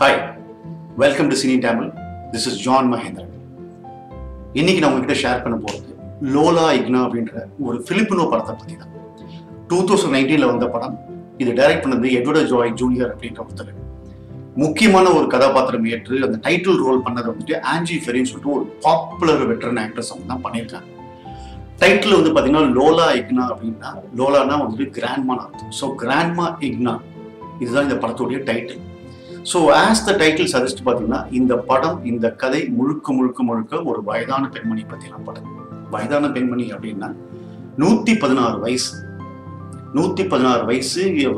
hi welcome to cine டேமல் this is John Mahendran இன்னைக்கு நான் உங்ககிட்ட ஷேர் பண்ண போகிறது லோலா இக்னா அப்படின்ற ஒரு பிலிப்பினோ படத்தை பற்றி தான் டூ தௌசண்ட் நைன்டீனில் வந்த படம் இது டைரக்ட் பண்ணது எட்வர்ட் ஜாய் ஜூனியர் அப்படின்ற ஒருத்தர் முக்கியமான ஒரு கதாபாத்திரம் ஏற்று அந்த டைட்டில் ரோல் பண்ணதை வந்துட்டு ஆன்ஜி ஃபெரின்னு சொல்லிட்டு ஒரு பாப்புலர் வெட்டரன் ஆக்ட்ரஸ் அவங்க தான் பண்ணியிருக்காங்க டைட்டில் வந்து பார்த்தீங்கன்னா லோலா இக்னா அப்படின்னா லோலானா வந்துட்டு கிராண்ட்மான் அர்த்தம் ஸோ கிராண்ட்மா இக்னா இதுதான் இந்த படத்துடைய title so as the title suggest பார்த்தீங்கன்னா இந்த படம் இந்த கதை முழுக்க முழுக்க முழுக்க ஒரு வயதான பெண்மணி பற்றின படம் வயதான பெண்மணி அப்படின்னா நூற்றி பதினாறு வயசு நூற்றி பதினாறு வயசு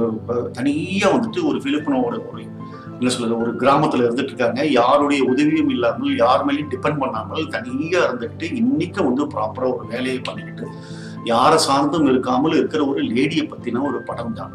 தனியாக வந்துட்டு ஒரு பிலிப்பினோட ஒரு என்ன சொல்றது ஒரு கிராமத்துல இருந்துட்டு இருக்காங்க யாருடைய உதவியும் இல்லாமல் யார் மேலேயும் டிபெண்ட் பண்ணாமல் தனியா இருந்துக்கிட்டு இன்னைக்கு வந்து ப்ராப்பரா ஒரு வேலையை பண்ணிக்கிட்டு யாரை சார்ந்தும் இருக்காமல் இருக்கிற ஒரு லேடியை பத்தின ஒரு படம் தான்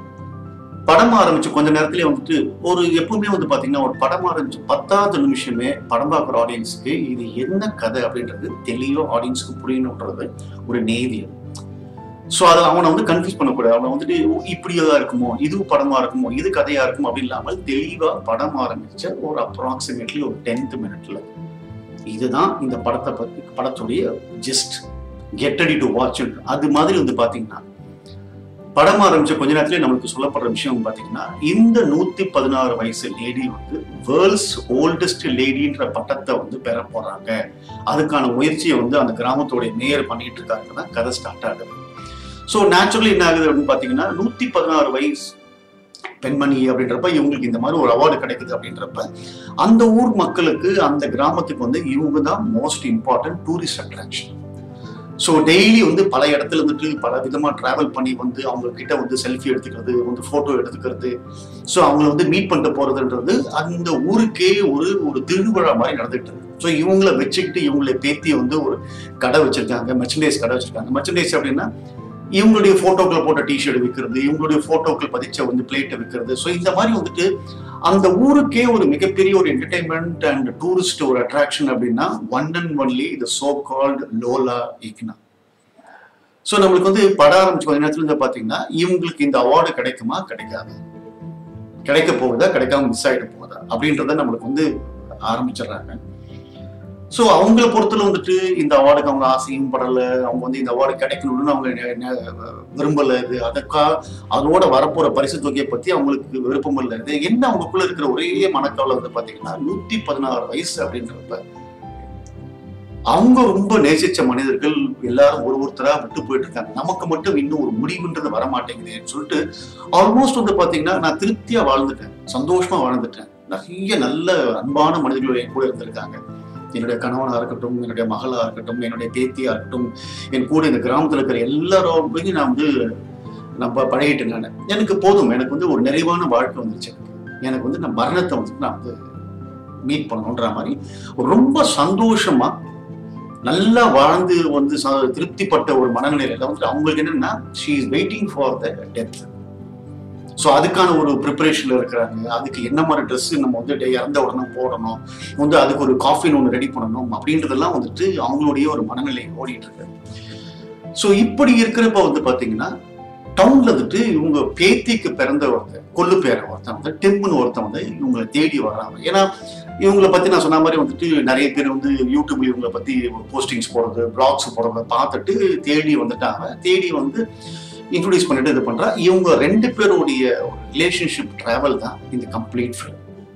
படம் ஆரம்பிச்சு கொஞ்ச நேரத்திலே வந்துட்டு ஒரு எப்பவுமே வந்து பாத்தீங்கன்னா ஒரு படம் ஆரம்பிச்சு பத்தாவது நிமிஷமே படம் பார்க்குற ஆடியன்ஸுக்கு இது என்ன கதை அப்படின்றது தெளிவா ஆடியன்ஸுக்கு புரியணுன்றது ஒரு நேவியம் ஸோ அதை அவனை வந்து கன்ஃபியூஸ் பண்ணக்கூடாது அவனை வந்துட்டு இப்படியா இருக்குமோ இது படமா இருக்குமோ இது கதையா இருக்குமோ அப்படி இல்லாமல் தெளிவா படம் ஆரம்பிச்ச ஒரு அப்ராக்சிமேட்லி ஒரு டென்த் மினிட்ல இதுதான் இந்த படத்தை பத்தி படத்துடைய just get ready to watch அது மாதிரி வந்து பாத்தீங்கன்னா படம் ஆரம்பிச்ச கொஞ்ச நேரத்திலே நம்மளுக்கு சொல்லப்படுற விஷயம் பாத்தீங்கன்னா இந்த நூத்தி பதினாறு வயசு லேடி வந்து வேர்ல்ட்ஸ் ஓல்டஸ்ட் லேடின்ற பட்டத்தை வந்து பெற போறாங்க அதுக்கான முயற்சியை வந்து அந்த கிராமத்தோடைய மேயர் பண்ணிட்டு இருக்காங்கன்னா கதை ஸ்டார்ட் ஆகுது ஸோ நேச்சுரலி என்ன ஆகுது அப்படின்னு பார்த்தீங்கன்னா நூற்றி பதினாறு வயசு பெண்மணி அப்படின்றப்ப இவங்களுக்கு இந்த மாதிரி ஒரு அவார்டு கிடைக்குது அப்படின்றப்ப அந்த ஊர் மக்களுக்கு அந்த கிராமத்துக்கு வந்து இவங்க தான் most important tourist attraction so daily வந்து பல இடத்துல இருந்துட்டு பல விதமாக ட்ராவல் பண்ணி வந்து அவங்க கிட்ட வந்து செல்ஃபி எடுத்துக்கிறது வந்து ஃபோட்டோ எடுத்துக்கிறது ஸோ அவங்கள வந்து மீட் பண்ணிட்டு போறதுன்றது அந்த ஊருக்கே ஒரு ஒரு திருவிழா மாதிரி நடந்துட்டு இருக்கு ஸோ இவங்கள வச்சுக்கிட்டு இவங்களை பேத்தி வந்து ஒரு கடை வச்சிருக்காங்க மெர்ச்சன்டைஸ் கடை வச்சிருக்காங்க மெர்ச்சன்டைஸ் அப்படின்னா இவங்களுடைய போட்டோக்களை போட்ட டிஷர்ட் விற்கிறது இவங்களுடைய போட்டோக்கள் பதிச்ச வந்து பிளேட்டை விற்கிறது ஸோ இந்த மாதிரி வந்துட்டு அந்த ஊருக்கே ஒரு மிகப்பெரிய ஒரு என்டர்டைன்மெண்ட் அண்ட் டூரிஸ்ட் ஒரு அட்ராக்ஷன் அப்படின்னா ஒன் அண்ட் ஒன்லி இந்த சோ கால்டு லோலா இக்னா ஸோ நம்மளுக்கு வந்து பட ஆரம்பிச்சு கொஞ்ச நேரத்துல இருந்து பார்த்தீங்கன்னா இவங்களுக்கு இந்த அவார்டு கிடைக்குமா கிடைக்காது கிடைக்க போகுதா கிடைக்காம மிஸ் ஆகிட போகுதா அப்படின்றத நம்மளுக்கு வந்து ஆரம்பிச்சிடுறாங்க ஸோ அவங்கள பொறுத்தல வந்துட்டு இந்த அவார்டுக்கு அவங்க ஆசையும் படலை அவங்க வந்து இந்த அவார்டு கிடைக்கணும்னு அவங்க விரும்பல இது அதுக்கா அதோட வரப்போற பரிசு தொகையை பத்தி அவங்களுக்கு விருப்பம் இல்லை இது என்ன அவங்களுக்குள்ள இருக்கிற ஒரே மனக்கவலை வந்து பாத்தீங்கன்னா நூத்தி பதினாறு வயசு அப்படின்றப்ப அவங்க ரொம்ப நேசிச்ச மனிதர்கள் எல்லாரும் ஒரு ஒருத்தரா விட்டு போயிட்டு இருக்காங்க நமக்கு மட்டும் இன்னும் ஒரு முடிவுன்றது வர மாட்டேங்குதுன்னு சொல்லிட்டு ஆல்மோஸ்ட் வந்து பாத்தீங்கன்னா நான் திருப்தியா வாழ்ந்துட்டேன் சந்தோஷமா வாழ்ந்துட்டேன் நிறைய நல்ல அன்பான மனிதர்கள் என் கூட இருந்திருக்காங்க என்னுடைய கணவனா இருக்கட்டும் என்னுடைய மகளா இருக்கட்டும் என்னுடைய பேத்தியா இருக்கட்டும் என் கூட இந்த கிராமத்துல இருக்கிற எல்லாரோடையும் நான் வந்து நம்ம பழகிட்டேன் நான் எனக்கு போதும் எனக்கு வந்து ஒரு நிறைவான வாழ்க்கை வந்துருச்சு எனக்கு வந்து நான் மரணத்தை வந்து நான் வந்து மீட் பண்ணணுன்ற மாதிரி ஒரு ரொம்ப சந்தோஷமா நல்லா வாழ்ந்து வந்து திருப்திப்பட்ட ஒரு மனநிலையில வந்து அவங்களுக்கு என்னன்னா she is waiting for the death so அதுக்கான ஒரு ப்ரிப்பரேஷன்ல இருக்கிறாங்க அதுக்கு என்ன மாதிரி ட்ரெஸ் நம்ம வந்து இறந்த உடனே போடணும் வந்து அதுக்கு ஒரு காஃபின் ஒன்று ரெடி பண்ணணும் அப்படின்றதெல்லாம் வந்துட்டு அவங்களுடைய ஒரு மனநிலை ஓடிட்டு இருக்கு ஸோ இப்படி இருக்கிறப்ப வந்து பாத்தீங்கன்னா டவுன்ல வந்துட்டு இவங்க பேத்திக்கு பிறந்த ஒருத்தர் கொல்லு பேர ஒருத்தன் வந்து டெம்புன்னு ஒருத்தன் வந்து இவங்களை தேடி வர்றாங்க ஏன்னா இவங்களை பத்தி நான் சொன்ன மாதிரி வந்துட்டு நிறைய பேர் வந்து யூடியூப்ல இவங்களை பத்தி போஸ்டிங்ஸ் போடுறது பிளாக்ஸ் போடுறத பார்த்துட்டு தேடி வந்துட்டாங்க தேடி வந்து இன்ட்ரோடியூஸ் பண்ணிட்டு இது பண்றா இவங்க ரெண்டு பேருடைய ரிலேஷன்ஷிப் டிராவல் தான் இந்த கம்ப்ளீட் ஃபிலிம்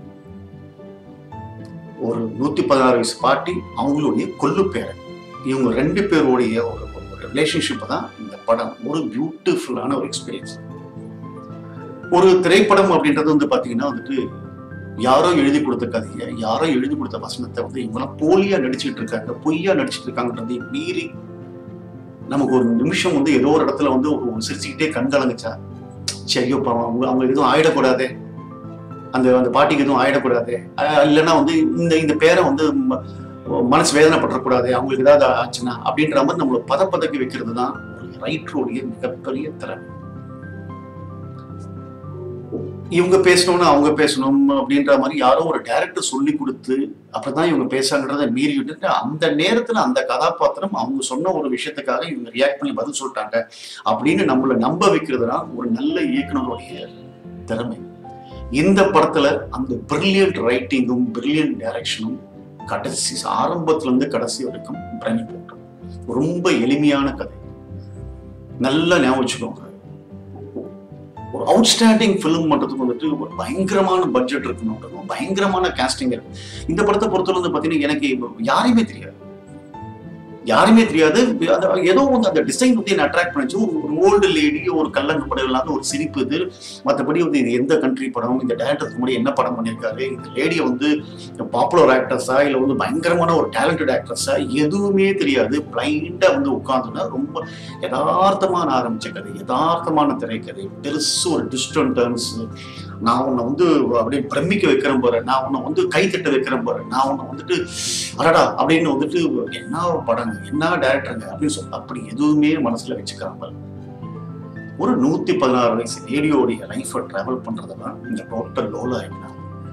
ஒரு நூத்தி பதினாறு வயசு பாட்டி அவங்களுடைய கொல்லு பேரன் இவங்க ரெண்டு பேருடைய ஒரு ஒரு ரிலேஷன்ஷிப் தான் இந்த படம் ஒரு பியூட்டிஃபுல்லான ஒரு எக்ஸ்பீரியன்ஸ் ஒரு திரைப்படம் அப்படின்றது வந்து பாத்தீங்கன்னா வந்துட்டு யாரோ எழுதி கொடுத்த கதையை யாரோ எழுதி கொடுத்த வசனத்தை வந்து இவங்கெல்லாம் போலியா நடிச்சுட்டு இருக்காங்க பொய்யா நடிச்சுட்டு இருக்காங்கன்றதை மீறி நமக்கு ஒரு நிமிஷம் வந்து ஏதோ ஒரு இடத்துல வந்து ஒரு சிரிச்சுக்கிட்டே கண் கலங்குச்சா சரியோ அவங்க அவங்க எதுவும் ஆயிடக்கூடாது அந்த அந்த பாட்டிக்கு எதுவும் ஆயிடக்கூடாது இல்லைன்னா வந்து இந்த இந்த பேரை வந்து மனசு வேதனைப்படக்கூடாது அவங்களுக்கு ஏதாவது ஆச்சுன்னா அப்படின்ற மாதிரி நம்மளை பதப்பதக்கி வைக்கிறது தான் ஒரு ரைட்டருடைய மிகப்பெரிய திறமை இவங்க பேசணும்னு அவங்க பேசணும் அப்படின்ற மாதிரி யாரோ ஒரு டேரக்டர் சொல்லி கொடுத்து அப்பதான் இவங்க பேசாங்கன்றத மீறி விட்டுட்டு அந்த நேரத்துல அந்த கதாபாத்திரம் அவங்க சொன்ன ஒரு விஷயத்துக்காக இவங்க ரியாக்ட் பண்ணி பதில் சொல்லிட்டாங்க அப்படின்னு நம்மளை நம்ப வைக்கிறதுனா ஒரு நல்ல இயக்குனருடைய திறமை இந்த படத்துல அந்த பிரில்லியன்ட் ரைட்டிங்கும் பிரில்லியன்ட் டைரக்ஷனும் கடைசி ஆரம்பத்துல இருந்து கடைசி வரைக்கும் பிரமி போட்டோம் ரொம்ப எளிமையான கதை நல்லா ஞாபகம் வச்சுக்கோங்க ஒரு அவுட்ஸ்டாண்டிங் ஃபிலிம் மட்டும் வந்துட்டு ஒரு பயங்கரமான பட்ஜெட் இருக்கணும் பயங்கரமான கேஸ்டிங் இருக்கு இந்த படத்தை பொறுத்தவரை வந்து பார்த்தீங்கன்னா எனக்கு யாரையுமே தெரியாது யாருமே தெரியாது அந்த ஏதோ வந்து அந்த டிசைன் வந்து என்ன அட்ராக்ட் பண்ணிச்சு ஒரு ஒரு ஓல்டு லேடி ஒரு கல்லங்க படம் இல்லாத ஒரு சிரிப்பு இது மற்றபடி வந்து இது எந்த கண்ட்ரி படம் இந்த டேரக்டருக்கு முன்னாடி என்ன படம் பண்ணியிருக்காரு இந்த லேடியை வந்து பாப்புலர் ஆக்டர்ஸா இல்லை வந்து பயங்கரமான ஒரு டேலண்டட் ஆக்ட்ரஸா எதுவுமே தெரியாது பிளைண்டா வந்து உட்காந்துன்னா ரொம்ப யதார்த்தமான ஆரம்பிச்ச கதை யதார்த்தமான திரைக்கதை பெருசு ஒரு டிஸ்டன் டர்ன்ஸ் நான் உன்னை வந்து அப்படியே பிரமிக்க வைக்கிறேன் பாரு நான் உன்னை வந்து கை தட்ட வைக்கிறேன் பாரு நான் உன்னை வந்துட்டு அடடா அப்படின்னு வந்துட்டு என்ன படங்க என்ன டேரக்டருங்க அப்படின்னு சொல்லி அப்படி எதுவுமே மனசுல வச்சுக்காம ஒரு நூத்தி பதினாறு வயசு லேடியோடைய லைஃபை டிராவல் பண்றதெல்லாம் இந்த டோட்டல் லோலா ஆகினா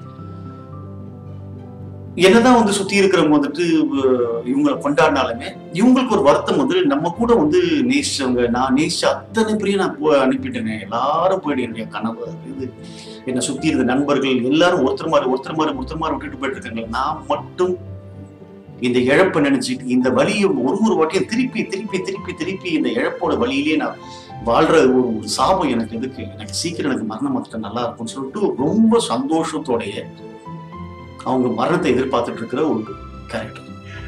என்னதான் வந்து சுத்தி இருக்கிறவங்க வந்துட்டு அஹ், இவங்களை கொண்டாடினாலுமே இவங்களுக்கு ஒரு வருத்தம் வந்து நம்ம கூட வந்து நேசிச்சவங்க நான் நேசிச்ச அத்தனை பேரையும் நான் போ- அனுப்பிட்டேனே எல்லாரும் போயிடு என்னுடைய கனவு இது என்னை சுத்தி இருந்த நண்பர்கள் எல்லாரும் ஒருத்தர் மாதிரி ஒருத்தர் மாதிரி ஒருத்தர் மாதிரி விட்டுட்டு போயிட்டு இருக்காங்க நான் மட்டும் இந்த இழப்பை நினைச்சிட்டு இந்த வலியை ஒரு ஒரு வாட்டியும் திருப்பி திருப்பி திருப்பி திருப்பி இந்த இழப்போட வழியிலே நான் வாழ்ற ஒரு ஒரு சாபம் எனக்கு எதுக்கு எனக்கு சீக்கிரம் எனக்கு மரணம் வந்துட்டு நல்லா இருக்கும்னு சொல்லிட்டு ரொம்ப சந்தோஷத்தோடைய அவங்க மரணத்தை எதிர்பார்த்துட்டு இருக்கிற ஒரு கேரக்டர்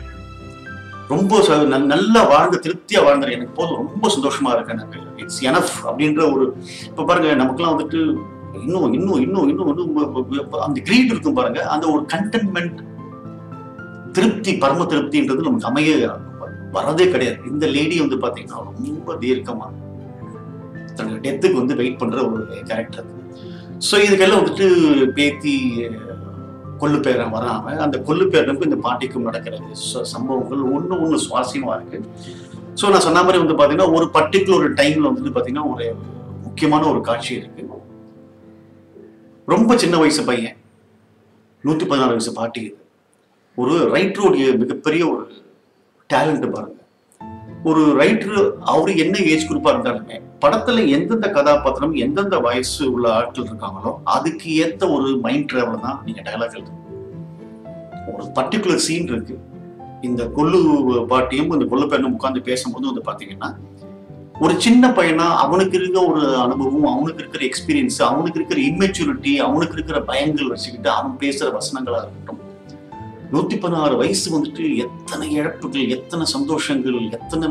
ரொம்ப ச- நல்- நல்லா வாழ்ந்த திருப்தியா வாழ்ந்த எனக்கு போதும் ரொம்ப சந்தோஷமா இருக்கு எனக்கு இட்ஸ் எனஃப் அப்படின்ற ஒரு இப்ப பாருங்க நமக்குலாம் வந்துட்டு இன்னும் இன்னும் இன்னும் இன்னும் இன்னும் ப- ப- ப- அந்த கிரீட் இருக்கும் பாருங்க அந்த ஒரு கண்டென்ட்மெண்ட் திருப்தி பரம திருப்தின்றது நமக்கு அமைய வரதே கிடையாது இந்த லேடி வந்து பாத்தீங்கன்னா ரொம்ப தீர்க்கமா தன்னோட டெத்துக்கு வந்து வெயிட் பண்ற ஒரு கேரக்டர் ஸோ இதுக்கெல்லாம் வந்துட்டு பேத்தி கொல்லு பேரன் வராம அந்த கொல்லு பேரனுக்கும் இந்த பாட்டிக்கும் நடக்கிற ச- சம்பவங்கள் ஒண்ணு ஒண்ணு சுவாரஸ்யமா இருக்கு ஸோ நான் சொன்ன மாதிரி வந்து பாத்தீங்கன்னா ஒரு பர்டிகுலர் டைம்ல வந்துட்டு பாத்தீங்கன்னா ஒரு முக்கியமான ஒரு காட்சி இருக்கு ரொம்ப சின்ன வயசு பையன் நூத்தி பதினாறு வயசு பாட்டி இது ஒரு ரைட்டருடைய மிகப்பெரிய ஒரு டேலண்ட் பாருங்க ஒரு ரைட்டர் அவரு என்ன ஏஜ் குரூப்பா இருந்தாலுமே படத்துல எந்தெந்த கதாபாத்திரம் எந்தெந்த வயசு உள்ள ஆட்கள் இருக்காங்களோ அதுக்கு ஏத்த ஒரு மைண்ட் டிராவல் தான் நீங்க டயலாக் எழுதுங்க ஒரு பர்டிகுலர் சீன் இருக்கு இந்த கொல்லு பாட்டியும் இந்த கொல்லு பெண்ணும் உட்கார்ந்து பேசும்போது வந்து பாத்தீங்கன்னா ஒரு சின்ன பையனா அவனுக்கு இருக்க ஒரு அனுபவம் அவனுக்கு இருக்கிற எக்ஸ்பீரியன்ஸ் அவனுக்கு இருக்கிற இம்மெச்சூரிட்டி அவனுக்கு இருக்கிற பயங்கள் வச்சுக்கிட்டு அவன் பேசுற வசனங்களா இருக்கட்டும் நூத்தி பதினாறு வயசு வந்துட்டு எத்தனை இழப்புகள் எத்தனை சந்தோஷங்கள் எத்தனை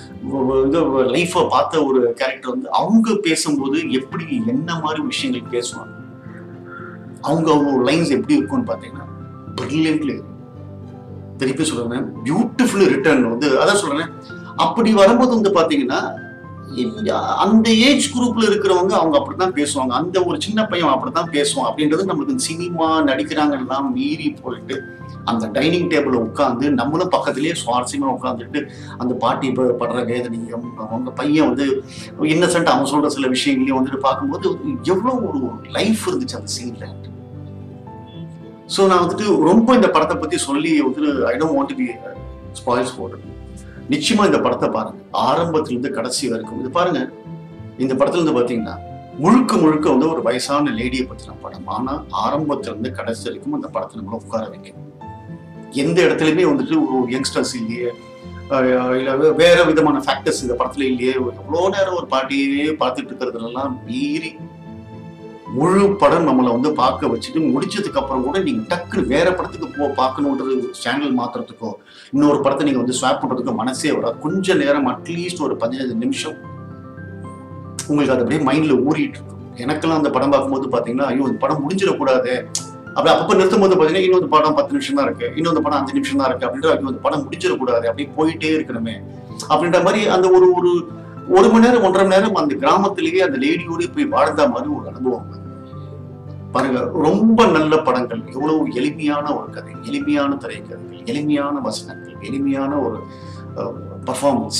லைஃபை பார்த்த ஒரு கேரக்டர் வந்து அவங்க பேசும்போது எப்படி என்ன மாதிரி விஷயங்கள் பேசுவாங்க அவங்க அவங்க லைன்ஸ் எப்படி இருக்கும்னு பார்த்தீங்கன்னா பிரில்லியன்ட்லி திருப்பி சொல்றேன் பியூட்டிஃபுல் ரிட்டர்ன் வந்து அதான் சொல்றேன் அப்படி வரும்போது வந்து பாத்தீங்கன்னா இந்த- அந்த ஏஜ் குரூப்ல இருக்கிறவங்க அவங்க அப்படித்தான் பேசுவாங்க அந்த ஒரு சின்ன பையன் அப்படித்தான் பேசுவான் அப்படின்றது நம்மளுக்கு சினிமா நடிக்கிறாங்க எல்லாம் மீறி போயிட்டு அந்த டைனிங் டேபிள்ல உட்காந்து நம்மளும் பக்கத்துலயே சுவாரஸ்யமா உட்காந்துட்டு அந்த பாட்டி ப- படுற வேதனையும் அவங்க பையன் வந்து இன்னசென்ட் அவன் சொல்ற சில விஷயங்களையும் வந்துட்டு பார்க்கும்போது எவ்வளவு ஒரு லைஃப் இருந்துச்சு அந்த சீன்ல ஸோ நான் வந்துட்டு ரொம்ப இந்த படத்தை பத்தி சொல்லி வந்துட்டு I don't want be spoils போடுறேன் நிச்சயமா இந்த படத்தை பாருங்க ஆரம்பத்துல இருந்து கடைசி வரைக்கும் இது பாருங்க இந்த படத்துல இருந்து பாத்தீங்கன்னா முழுக்க முழுக்க வந்து ஒரு வயசான லேடியை பத்தின படம் ஆனா ஆரம்பத்துல இருந்து கடைசி வரைக்கும் அந்த படத்தை நம்மள உட்கார வைக்கும் எந்த இடத்துலயுமே வந்துட்டு ஒரு யங்ஸ்டர்ஸ் இல்லையே அஹ் இல்ல வே- வேற விதமான ஃபேக்டர்ஸ் இந்த படத்துல இல்லையே எவ்வளோ நேரம் ஒரு பாட்டியே பார்த்துட்டு இருக்கிறதுலாம் மீறி முழு படம் நம்மளை வந்து பார்க்க வச்சுட்டு முடிச்சதுக்கு அப்புறம் கூட நீங்க டக்குன்னு வேற படத்துக்கு போ பார்க்கணுன்றது சேனல் மாத்துறதுக்கோ இன்னொரு படத்தை நீங்க வந்து ஸ்வாப் பண்றதுக்கு மனசே வராது கொஞ்ச நேரம் அட்லீஸ்ட் ஒரு பதினஞ்சு நிமிஷம் உங்களுக்கு அது அப்படியே மைண்ட்ல ஊறிட்டு இருக்கும் எனக்கெல்லாம் அந்த படம் பார்க்கும்போது பாத்தீங்கன்னா ஐயோ இந்த படம் முடிஞ்சிடக்கூடாது அப்படி அப்பப்ப நிறுத்தும் போது பாத்தீங்கன்னா இன்னொரு படம் பத்து நிமிஷம் தான் இருக்கு இன்னொரு படம் அஞ்சு நிமிஷம் தான் இருக்கு அப்படின்ற ஐயோ இந்த படம் முடிஞ்சிடக்கூடாது அப்படியே போயிட்டே இருக்கணுமே அப்படின்ற மாதிரி அந்த ஒரு ஒரு ஒரு மணி நேரம் ஒன்றரை மணி நேரம் அந்த கிராமத்திலேயே அந்த லேடியோடய போய் வாழ்ந்த மாதிரி ஒரு அனுபவம் பாருங்க ரொம்ப நல்ல படங்கள் எவ்வளவு எளிமையான ஒரு கதை எளிமையான திரைக்கதைகள் எளிமையான வசனங்கள் எளிமையான ஒரு பர்ஃபார்மன்ஸ்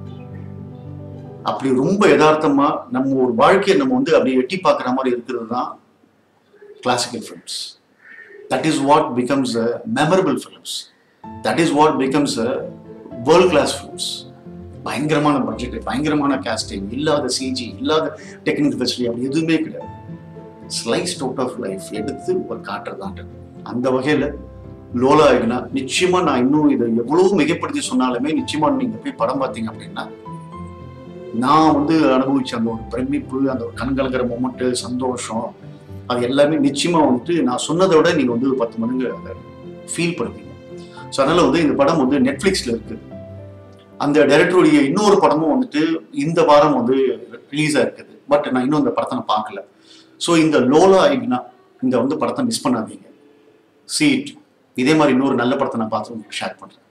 அப்படி ரொம்ப யதார்த்தமா நம்ம ஒரு வாழ்க்கையை நம்ம வந்து அப்படியே எட்டி பார்க்குற மாதிரி இருக்கிறது தான் classical films that is what becomes memorable films that is what becomes world class films பயங்கரமான பட்ஜெட் பயங்கரமான கேஸ்டிங் இல்லாத சிஜி இல்லாத டெக்னிக்கல் ஃபெசிலிட்டி அப்படி எதுவுமே கிடையாது ஸ்லைஸ் அவுட் ஆஃப் லைஃப் எடுத்து ஒரு காட்டுறதான்றது அந்த வகையில் லோலா ஐக்னா நிச்சயமா நான் இன்னும் இதை எவ்வளவு மிகப்படுத்தி சொன்னாலுமே நிச்சயமா நீங்க போய் படம் பார்த்தீங்க அப்படின்னா நான் வந்து அனுபவிச்ச அந்த ஒரு பிரமிப்பு அந்த ஒரு கண்கலக்கிற மூமெண்ட் சந்தோஷம் அது எல்லாமே நிச்சயமா வந்துட்டு நான் சொன்னதை விட நீங்க வந்து ஒரு பத்து மடங்கு அதை ஃபீல் பண்ணுவீங்க ஸோ அதனால வந்து இந்த படம் வந்து நெட்ஃப்ளிக்ஸ்ல இருக்கு அந்த டைரக்டருடைய இன்னொரு படமும் வந்துட்டு இந்த வாரம் வந்து ரிலீஸ் ஆயிருக்குது பட் நான் இன்னும் இந்த படத்தை நான் பார்க்கல ஸோ இந்த லோலா ஐக்னா இந்த வந்து படத்தை மிஸ் பண்ணாதீங்க சீட் இதே மாதிரி இன்னொரு நல்ல படத்தை நான் பார்த்து உங்களுக்கு ஷேர் பண்றேன்